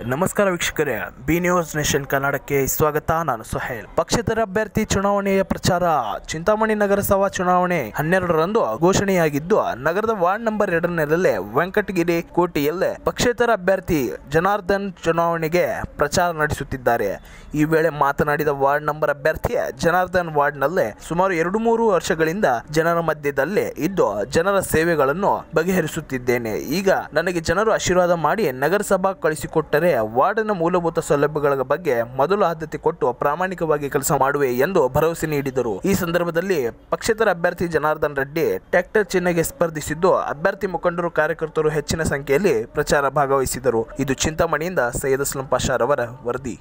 ನಮಸ್ಕಾರ ವೀಕ್ಷಕರೇ B news nation ಕನ್ನಡಕ್ಕೆ ಸ್ವಾಗತ ನಾನು ಸುಹೇಲ್ ಪಕ್ಷೇತರ ಅಭ್ಯರ್ಥಿ ಚುನಾವಣೆಯ ಪ್ರಚಾರ ಚಿಂತಾಮಣಿ ನಗರಸಭಾ ಚುನಾವಣೆ ಹನ್ನೆರಡರಂದು ಘೋಷಣೆಯಾಗಿದ್ದು ನಗರದ ವಾರ್ಡ್ ನಂಬರ್ ಎರಡನೇದಲ್ಲೇ ವೆಂಕಟಗಿರಿ ಕೋಟೆಯಲ್ಲೇ ಪಕ್ಷೇತರ ಅಭ್ಯರ್ಥಿ ಜನಾರ್ದನ್ ಚುನಾವಣೆಗೆ ಪ್ರಚಾರ ನಡೆಸುತ್ತಿದ್ದಾರೆ ಈ ವೇಳೆ ಮಾತನಾಡಿದ ವಾರ್ಡ್ ನಂಬರ್ ಅಭ್ಯರ್ಥಿ ಜನಾರ್ದನ್ ವಾರ್ಡ್ನಲ್ಲೇ ಸುಮಾರು ಎರಡು ಮೂರು ವರ್ಷಗಳಿಂದ ಜನರ ಮಧ್ಯದಲ್ಲೇ ಇದ್ದು ಜನರ ಸೇವೆಗಳನ್ನು ಬಗೆಹರಿಸುತ್ತಿದ್ದೇನೆ ಈಗ ನನಗೆ ಜನರು ಆಶೀರ್ವಾದ ಮಾಡಿ ನಗರಸಭಾ ಕಳಿಸಿಕೊಟ್ಟರೆ ವಾರ್ಡಿನ ಮೂಲಭೂತ ಸೌಲಭ್ಯಗಳ ಬಗ್ಗೆ ಮೊದಲು ಆದ್ಯತೆ ಕೊಟ್ಟು ಪ್ರಾಮಾಣಿಕವಾಗಿ ಕೆಲಸ ಮಾಡುವೆ ಎಂದು ಭರವಸೆ ನೀಡಿದರು ಈ ಸಂದರ್ಭದಲ್ಲಿ ಪಕ್ಷೇತರ ಅಭ್ಯರ್ಥಿ ಜನಾರ್ದನ್ ರೆಡ್ಡಿ ಟ್ರ್ಯಾಕ್ಟರ್ ಚಿಹ್ನೆಗೆ ಸ್ಪರ್ಧಿಸಿದ್ದು ಅಭ್ಯರ್ಥಿ ಮುಖಂಡರು ಕಾರ್ಯಕರ್ತರು ಹೆಚ್ಚಿನ ಸಂಖ್ಯೆಯಲ್ಲಿ ಪ್ರಚಾರ ಭಾಗವಹಿಸಿದರು ಇದು ಚಿಂತಾಮಣಿಯಿಂದ ಸೈಯದ್ ಅಸ್ಲಂ ಪಾಷಾರ್ ಅವರ ವರದಿ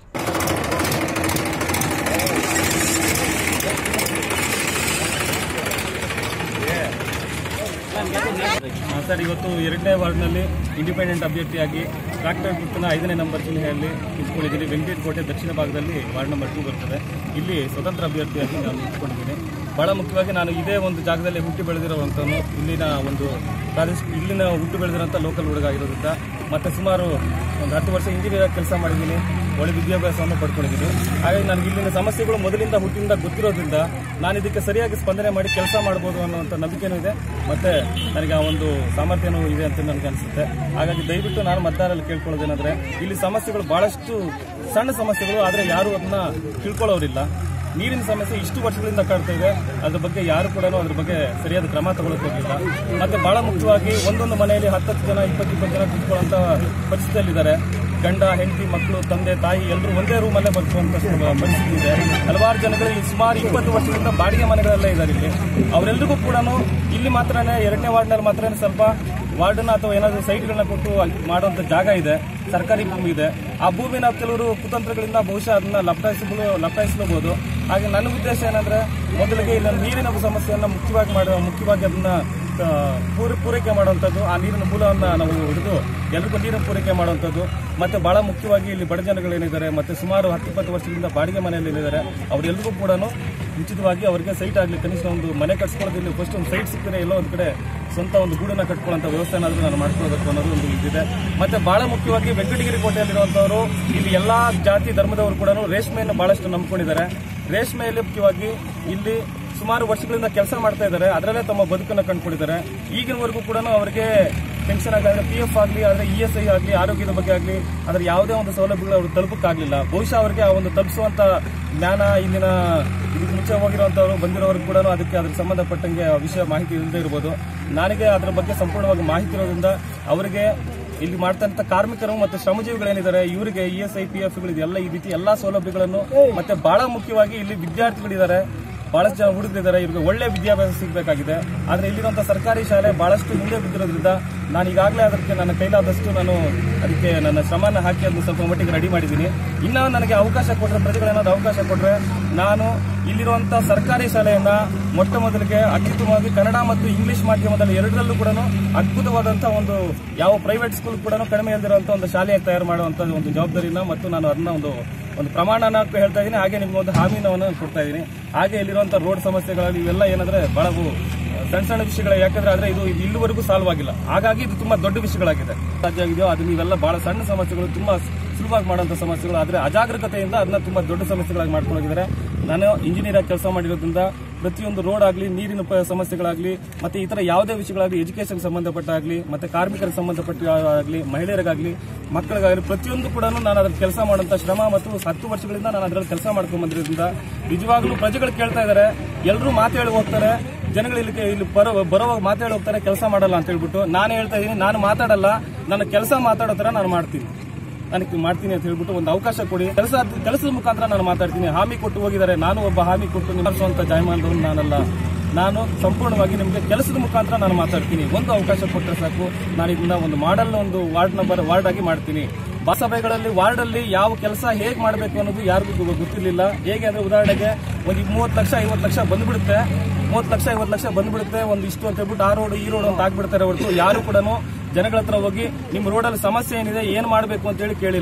ಆ, ಸರ್ ಇವತ್ತು ಎರಡನೇ ವಾರ್ಡ್ನಲ್ಲಿ ಇಂಡಿಪೆಂಡೆಂಟ್ ಅಭ್ಯರ್ಥಿಯಾಗಿ ಟ್ರಾಕ್ಟರ್ ಗುರುತಿನ ಐದನೇ ನಂಬರ್ ಚಿಹ್ನೆಯಲ್ಲಿ ನಿಂತ್ಕೊಂಡಿದ್ದೀನಿ ವೆಂಕಟೇಶಕೋಟೆ ದಕ್ಷಿಣ ಭಾಗದಲ್ಲಿ ವಾರ್ಡ್ ನಂಬರ್ ಟೂ ಬರ್ತದೆ ಇಲ್ಲಿ ಸ್ವತಂತ್ರ ಅಭ್ಯರ್ಥಿಯಾಗಿ ನಾನು ನಿಂತ್ಕೊಂಡಿದ್ದೀನಿ ಬಹಳ ಮುಖ್ಯವಾಗಿ ನಾನು ಇದೇ ಒಂದು ಜಾಗದಲ್ಲಿ ಹುಟ್ಟಿ ಬೆಳೆದಿರುವಂಥವನು ಇಲ್ಲಿನ ಒಂದು ಪ್ರಾದೇಶಿಕ ಇಲ್ಲಿನ ಹುಟ್ಟು ಬೆಳೆದಿರೋಂಥ ಲೋಕಲ್ ಹುಡುಗ ಆಗಿರೋದ್ರಿಂದ ಮತ್ತೆ ಸುಮಾರು ಒಂದು ಹತ್ತು ವರ್ಷ ಇಂಜಿನಿಯರ್ ಕೆಲಸ ಮಾಡಿದ್ದೀನಿ ಒಳ್ಳೆ ವಿದ್ಯಾಭ್ಯಾಸವನ್ನು ಪಡ್ಕೊಂಡಿದ್ದೀನಿ ಹಾಗಾಗಿ ನನಗೆ ಇಲ್ಲಿನ ಸಮಸ್ಯೆಗಳು ಮೊದಲಿಂದ ಹುಟ್ಟಿನಿಂದ ಗೊತ್ತಿರೋದ್ರಿಂದ ನಾನು ಇದಕ್ಕೆ ಸರಿಯಾಗಿ ಸ್ಪಂದನೆ ಮಾಡಿ ಕೆಲಸ ಮಾಡ್ಬೋದು ಅನ್ನುವಂಥ ನಂಬಿಕೆನೂ ಇದೆ ಮತ್ತೆ ನನಗೆ ಆ ಒಂದು ಸಾಮರ್ಥ್ಯನೂ ಇದೆ ಅಂತ ನನಗೆ ಅನಿಸುತ್ತೆ ಹಾಗಾಗಿ ದಯವಿಟ್ಟು ನಾನು ಮತದಾರರಲ್ಲಿ ಕೇಳ್ಕೊಳ್ಳೋದೇನೆಂದ್ರೆ ಇಲ್ಲಿ ಸಮಸ್ಯೆಗಳು ಬಹಳಷ್ಟು ಸಣ್ಣ ಸಮಸ್ಯೆಗಳು ಆದರೆ ಯಾರು ಅದನ್ನ ತಿಳ್ಕೊಳ್ಳೋರಿಲ್ಲ ನೀರಿನ ಸಮಸ್ಯೆ ಇಷ್ಟು ವರ್ಷಗಳಿಂದ ಕಾಡ್ತಾ ಇದೆ ಅದ್ರ ಬಗ್ಗೆ ಯಾರು ಕೂಡ ಅದ್ರ ಬಗ್ಗೆ ಸರಿಯಾದ ಕ್ರಮ ತಗೊಳ್ಳೋಕೆ ಹೋಗಿಲ್ಲ ಮತ್ತೆ ಬಹಳ ಮುಖ್ಯವಾಗಿ ಒಂದೊಂದು ಮನೆಯಲ್ಲಿ ಹತ್ತತ್ತು ಜನ ಇಪ್ಪತ್ತು ಇಪ್ಪತ್ತು ಜನ ಕುತ್ಕೊಳ್ಳುವಂತ ಪರಿಸ್ಥಿತಿಯಲ್ಲಿದ್ದಾರೆ ಗಂಡ ಹೆಂಡತಿ ಮಕ್ಕಳು ತಂದೆ ತಾಯಿ ಎಲ್ಲರೂ ಒಂದೇ ರೂಮಲ್ಲೇ ಬದುಕುವಂತ ಪರಿಸ್ಥಿತಿ ಇದೆ ಹಲವಾರು ಜನಗಳು ಈ ಸುಮಾರು ಇಪ್ಪತ್ತು ವರ್ಷಗಳಿಂದ ಬಾಡಿಗೆ ಮನೆಗಳಲ್ಲೇ ಇದ್ದಾರೆ ಇಲ್ಲಿ ಅವರೆಲ್ಲರಿಗೂ ಕೂಡ ಇಲ್ಲಿ ಮಾತ್ರನೇ ಎರಡನೇ ವಾರ್ಡ್ನಲ್ಲಿ ಮಾತ್ರನೇ ಸ್ವಲ್ಪ ವಾರ್ಡನ್ನ ಅಥವಾ ಏನಾದರೂ ಸೈಟ್ಗಳನ್ನ ಕೊಟ್ಟು ಅಲ್ಲಿ ಮಾಡುವಂತ ಜಾಗ ಇದೆ ಸರ್ಕಾರಿ ಭೂಮಿ ಇದೆ ಆ ಭೂಮಿನ ಕೆಲವರು ಕುತಂತ್ರಗಳಿಂದ ಬಹುಶಃ ಅದನ್ನ ಲಪಟಾಯಿಸಲು ಲಪಟಾಯಿಸಬಹುದು ಹಾಗೆ ನನ್ನ ಉದ್ದೇಶ ಏನಂದ್ರೆ ಮೊದಲಿಗೆ ಇಲ್ಲಿ ನೀರಿನ ಸಮಸ್ಯೆಯನ್ನ ಮುಖ್ಯವಾಗಿ ಮಾಡುವ ಮುಖ್ಯವಾಗಿ ಅದನ್ನ ಆ, ಪೂರ ಪೂರೈಕೆ ಮಾಡುವಂಥದ್ದು ಆ ನೀರಿನ ಮೂಲವನ್ನು ನಾವು ಹಿಡಿದು ಎಲ್ರಿಗೂ ನೀರಿನ ಪೂರೈಕೆ ಮಾಡುವಂಥದ್ದು ಮತ್ತೆ ಬಹಳ ಮುಖ್ಯವಾಗಿ ಇಲ್ಲಿ ಬಡ ಜನಗಳೇನಿದ್ದಾರೆ ಮತ್ತೆ ಸುಮಾರು ಹತ್ತು ಇಪ್ಪತ್ತು ವರ್ಷಗಳಿಂದ ಬಾಡಿಗೆ ಮನೆಯಲ್ಲಿ ಏನಿದ್ದಾರೆ ಅವರೆಲ್ಲರಿಗೂ ಕೂಡ ಉಚಿತವಾಗಿ ಅವರಿಗೆ ಸೈಟ್ ಆಗಲಿ ಕನಿಷ್ಠ ಒಂದು ಮನೆ ಕಟ್ಸ್ಕೊಳ್ಳೋದು ಇಲ್ಲಿ ಫಸ್ಟ್ ಒಂದು ಸೈಟ್ ಸಿಕ್ಕರೆ ಎಲ್ಲೋ ಒಂದು ಕಡೆ ಸ್ವಂತ ಒಂದು ಗೂಡನ್ನ ಕಟ್ಕೊಳ್ಳೋಂಥ ವ್ಯವಸ್ಥೆ ಏನಾದರೂ ನಾನು ಮಾಡ್ಕೊಳ್ಬೇಕು ಅನ್ನೋದು ಒಂದು ಇದಿದೆ ಮತ್ತೆ ಬಹಳ ಮುಖ್ಯವಾಗಿ ವೆಂಕಟಗಿರಿ ಕೋಟೆಯಲ್ಲಿರುವಂತವರು ಇಲ್ಲಿ ಎಲ್ಲಾ ಜಾತಿ ಧರ್ಮದವರು ಕೂಡ ರೇಷ್ಮೆಯನ್ನು ಬಹಳಷ್ಟು ನಂಬ್ಕೊಂಡಿದ್ದಾರೆ ರೇಷ್ಮೆಯಲ್ಲಿ ಮುಖ್ಯವಾಗಿ ಇಲ್ಲಿ ಸುಮಾರು ವರ್ಷಗಳಿಂದ ಕೆಲಸ ಮಾಡ್ತಾ ಇದ್ದಾರೆ ಅದರಲ್ಲೇ ತಮ್ಮ ಬದುಕನ್ನು ಕಂಡುಕೊಂಡಿದ್ದಾರೆ ಈಗಿನವರೆಗೂ ಕೂಡ ಅವರಿಗೆ ಪೆನ್ಷನ್ ಆಗಲಿ ಪಿ ಎಫ್ ಆಗಲಿ ಆದರೆ ಇ ಎಸ್ ಐ ಆಗಲಿ ಆರೋಗ್ಯದ ಬಗ್ಗೆ ಆಗಲಿ ಅದರ ಯಾವುದೇ ಒಂದು ಸೌಲಭ್ಯಗಳು ಅವರು ತಲುಪಕ್ಕಾಗಲಿಲ್ಲ ಬಹುಶಃ ಅವರಿಗೆ ಆ ಒಂದು ತಲುಪಿಸುವಂತ ಜ್ಞಾನ ಇಲ್ಲಿನ ಇದಕ್ಕೆ ಮುಂಚೆ ಹೋಗಿರುವಂತವರು ಬಂದಿರೋರಿಗೆ ಕೂಡ ಅದಕ್ಕೆ ಅದ್ರ ಸಂಬಂಧಪಟ್ಟಂಗೆ ಆ ವಿಷಯ ಮಾಹಿತಿ ಇಲ್ಲದೆ ಇರ್ಬೋದು ನನಗೆ ಅದರ ಬಗ್ಗೆ ಸಂಪೂರ್ಣವಾಗಿ ಮಾಹಿತಿ ಇರೋದ್ರಿಂದ ಅವರಿಗೆ ಇಲ್ಲಿ ಮಾಡ್ತಾ ಇರ್ತಕ್ಕ ಕಾರ್ಮಿಕರು ಮತ್ತು ಶ್ರಮಜೀವಿಗಳೇನಿದ್ದಾರೆ ಇವರಿಗೆ E S I P F ಇದೆಲ್ಲ ಈ ರೀತಿ ಎಲ್ಲಾ ಸೌಲಭ್ಯಗಳನ್ನು ಮತ್ತೆ ಬಹಳ ಮುಖ್ಯವಾಗಿ ಇಲ್ಲಿ ವಿದ್ಯಾರ್ಥಿಗಳಿದ್ದಾರೆ ಬಹಳಷ್ಟು ಜನ ಹುಡುಗರಿದ್ದಾರೆ ಇವ್ರಿಗೆ ಒಳ್ಳೆ ವಿದ್ಯಾಭ್ಯಾಸ ಸಿಗಬೇಕಾಗಿದೆ ಆದ್ರೆ ಇಲ್ಲಿರುವಂತಹ ಸರ್ಕಾರಿ ಶಾಲೆ ಬಹಳಷ್ಟು ಹಿಂದೆ ಬಿದ್ದಿರೋದ್ರಿಂದ ನಾನು ಈಗಾಗಲೇ ಅದಕ್ಕೆ ನನ್ನ ಕೈಲಾದಷ್ಟು ನಾನು ಅದಕ್ಕೆ ನನ್ನ ಶ್ರಮನ ಹಾಕಿ ಅದನ್ನು ಸ್ವಲ್ಪ ಮಟ್ಟಿಗೆ ರೆಡಿ ಮಾಡಿದ್ದೀನಿ ಇನ್ನ ನನಗೆ ಅವಕಾಶ ಕೊಟ್ಟರೆ ಪ್ರಜೆಗಳೇನಾದ್ರು ಅವಕಾಶ ಕೊಟ್ಟರೆ ನಾನು ಇಲ್ಲಿರುವಂತಹ ಸರ್ಕಾರಿ ಶಾಲೆಯನ್ನ ಮೊಟ್ಟ ಮೊದಲಿಗೆ ಅತ್ಯುತ್ತಮವಾಗಿ ಕನ್ನಡ ಮತ್ತು ಇಂಗ್ಲಿಷ್ ಮಾಧ್ಯಮದಲ್ಲಿ ಎರಡರಲ್ಲೂ ಕೂಡ ಅದ್ಭುತವಾದಂತಹ ಒಂದು ಯಾವ ಪ್ರೈವೇಟ್ ಸ್ಕೂಲ್ ಕೂಡ ಕಡಿಮೆ ಇಲ್ದಿರುವಂತಹ ಒಂದು ಶಾಲೆಯಾಗಿ ತಯಾರು ಮಾಡುವಂತ ಒಂದು ಜವಾಬ್ದಾರಿನ ಮತ್ತು ನಾನು ಅದನ್ನ ಒಂದು ಒಂದು ಪ್ರಮಾಣನ ಹೇಳ್ತಾ ಇದ್ದೀನಿ ಹಾಗೆ ನಿಮ್ಗೆ ಒಂದು ಹಾಮಿನವನ್ನು ಕೊಡ್ತಾ ಇದ್ದೀನಿ ಹಾಗೆ ಇಲ್ಲಿರುವಂತಹ ರೋಡ್ ಸಮಸ್ಯೆಗಳಲ್ಲಿ ಇವೆಲ್ಲ ಏನಂದ್ರೆ ಬಹಳ ಸಣ್ಣ ಸಣ್ಣ ವಿಷಯಗಳು ಯಾಕಂದ್ರೆ ಆದ್ರೆ ಇದು ಇದು ಇಲ್ಲಿವರೆಗೂ ಸಾಲ್ವ್ ಆಗಿಲ್ಲ ಹಾಗಾಗಿ ಇದು ತುಂಬಾ ದೊಡ್ಡ ವಿಷಯಗಳಾಗಿದೆ ಸಾಧ್ಯ ಆಗಿದೆಯೋ ಅದು ನೀವೆಲ್ಲ ಬಹಳ ಸಣ್ಣ ಸಮಸ್ಯೆಗಳು ತುಂಬಾ ಸುಲಭವಾಗಿ ಮಾಡುವಂತ ಸಮಸ್ಯೆಗಳು ಆದ್ರೆ ಅಜಾಗರೂಕತೆಯಿಂದ ಅದನ್ನ ತುಂಬಾ ದೊಡ್ಡ ಸಮಸ್ಯೆಗಳಾಗಿ ಮಾಡ್ಕೊಂಡಿದ್ದಾರೆ ನಾನು ಇಂಜಿನಿಯರ್ ಆಗಿ ಕೆಲಸ ಮಾಡಿರೋದ್ರಿಂದ ಪ್ರತಿಯೊಂದು ರೋಡ್ ಆಗಲಿ ನೀರಿನ ಪ- ಸಮಸ್ಯೆಗಳಾಗಲಿ ಮತ್ತೆ ಇತರ ಯಾವುದೇ ವಿಷಯಗಳಾಗಲಿ ಎಜುಕೇಶನ್ ಸಂಬಂಧಪಟ್ಟಾಗಲಿ ಮತ್ತೆ ಕಾರ್ಮಿಕರಿಗೆ ಸಂಬಂಧಪಟ್ಟ ಆಗಲಿ ಮಹಿಳೆಯರಿಗಾಗಲಿ ಮಕ್ಕಳಿಗಾಗಲಿ ಪ್ರತಿಯೊಂದು ಕೂಡ ನಾನು ಅದ್ರ ಕೆಲಸ ಮಾಡುವಂತ ಶ್ರಮ ಮತ್ತು ಹತ್ತು ವರ್ಷಗಳಿಂದ ನಾನು ಅದರಲ್ಲಿ ಕೆಲಸ ಮಾಡ್ಕೊಂಡ್ ಬಂದಿರೋದ್ರಿಂದ ನಿಜವಾಗ್ಲೂ ಪ್ರಜೆಗಳು ಕೇಳ್ತಾ ಇದ್ದಾರೆ ಎಲ್ಲರೂ ಮಾತು ಹೇಳಿ ಹೋಗ್ತಾರೆ ಜನಗಳು ಇಲ್ಲಿ ಇಲ್ಲಿ ಬರೋ ಬರೋವಾಗ ಮಾತಾಡಿ ಹೋಗ್ತಾರೆ ಕೆಲಸ ಮಾಡಲ್ಲ ಅಂತ ಹೇಳ್ಬಿಟ್ಟು ನಾನು ಹೇಳ್ತಾ ಇದ್ದೀನಿ ನಾನು ಮಾತಾಡಲ್ಲ ನನ್ನ ಕೆಲಸ ಮಾತಾಡೋ ತರ ನಾನು ಮಾಡ್ತೀನಿ ನನಗೆ ಮಾಡ್ತೀನಿ ಅಂತ ಹೇಳ್ಬಿಟ್ಟು ಒಂದು ಅವಕಾಶ ಕೊಡಿ ಕೆಲಸ ಕೆಲಸದ ಮುಖಾಂತರ ನಾನು ಮಾತಾಡ್ತೀನಿ ಹಾಮಿ ಕೊಟ್ಟು ಹೋಗಿದ್ದಾರೆ ನಾನು ಒಬ್ಬ ಹಾಮಿ ಕೊಟ್ಟು ನಿಲ್ಲಿಸುವಂತ ಜಾಯಮಾನದವನು ನಾನಲ್ಲ ನಾನು ಸಂಪೂರ್ಣವಾಗಿ ನಿಮಗೆ ಕೆಲಸದ ಮುಖಾಂತರ ನಾನು ಮಾತಾಡ್ತೀನಿ ಒಂದು ಅವಕಾಶ ಕೊಟ್ಟರೆ ಸಾಕು ನಾನು ಇದನ್ನ ಒಂದು ಮಾಡಲ್ ಒಂದು ವಾರ್ಡ್ ನಂಬರ್ ವಾರ್ಡ್ ಆಗಿ ಮಾಡ್ತೀನಿ ಸಭೆಗಳಲ್ಲಿ ವಾರ್ಡ್ ಅಲ್ಲಿ ಯಾವ ಕೆಲಸ ಹೇಗೆ ಮಾಡಬೇಕು ಅನ್ನೋದು ಯಾರಿಗೂ ಗೊ- ಗೊತ್ತಿರಲಿಲ್ಲ ಹೇಗೆ ಅಂದ್ರೆ ಉದಾಹರಣೆಗೆ ಒಂದು ಮೂವತ್ತು ಲಕ್ಷ ಐವತ್ತು ಲಕ್ಷ ಬಂದ್ಬಿಡುತ್ತೆ ಮೂವತ್ತು ಲಕ್ಷ ಐವತ್ತು ಲಕ್ಷ ಬಂದ್ಬಿಡುತ್ತೆ ಒಂದು ಇಷ್ಟು ಅಂತ ಹೇಳ್ಬಿಟ್ಟು ಆ ರೋಡ್ ಈ ರೋಡ್ ಅಂತ ಆಗ್ಬಿಡ್ತಾರೆ ಹೊರತು ಯಾರು ಕೂಡ ಜನಗಳ ಹತ್ರ ಹೋಗಿ ನಿಮ್ಮ ರೋಡಲ್ಲಿ ಸಮಸ್ಯೆ ಏನಿದೆ ಏನ್ ಮಾಡಬೇಕು ಅಂತ ಹೇಳಿ ಕೇಳಿಲ್ಲ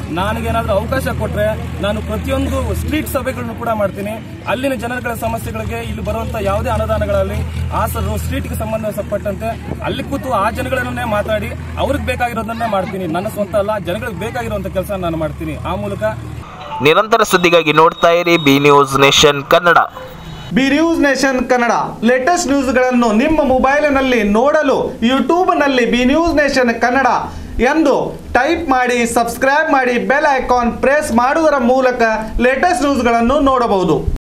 ನನಗೇನಾದ್ರೂ ಅವಕಾಶ ಕೊಟ್ರೆ ನಾನು ಪ್ರತಿಯೊಂದು ಸ್ಟ್ರೀಟ್ ಸಭೆಗಳನ್ನು ಕೂಡ ಮಾಡ್ತೀನಿ ಅಲ್ಲಿನ ಜನಗಳ ಸಮಸ್ಯೆಗಳಿಗೆ ಇಲ್ಲಿ ಬರುವಂತ ಯಾವುದೇ ಅನುದಾನಗಳಲ್ಲಿ ಆ ಸ್ಟ್ರೀಟ್ಗೆ ಸಂಬಂಧಪಟ್ಟಂತೆ ಅಲ್ಲಿ ಕೂತು ಆ ಜನಗಳನ್ನೇ ಮಾತಾಡಿ ಅವ್ರಿಗೆ ಬೇಕಾಗಿರೋದನ್ನೇ ಮಾಡ್ತೀನಿ ನನ್ನ ಸ್ವಂತ ಅಲ್ಲ ಜನಗಳಿಗೆ ಬೇಕಾಗಿರುವಂತ ಕೆಲಸ ನಾನು ಮಾಡ್ತೀನಿ ಆ ಮೂಲಕ ನಿರಂತರ ಸುದ್ದಿಗಾಗಿ ನೋಡ್ತಾ ಇರಿ B news nation Kannada B news nation Kannada latest ನ್ಯೂಸ್ಗಳನ್ನು ನಿಮ್ಮ ಮೊಬೈಲಿನಲ್ಲಿ ನೋಡಲು ಯೂಟ್ಯೂಬ್ನಲ್ಲಿ ಬಿ ನ್ಯೂಸ್ ನೇಷನ್ ಕನ್ನಡ ಎಂದು ಟೈಪ್ ಮಾಡಿ ಸಬ್ಸ್ಕ್ರೈಬ್ ಮಾಡಿ ಬೆಲ್ ಐಕಾನ್ ಪ್ರೆಸ್ ಮಾಡುವುದರ ಮೂಲಕ ಲೇಟೆಸ್ಟ್ ನ್ಯೂಸ್ಗಳನ್ನು ನೋಡಬಹುದು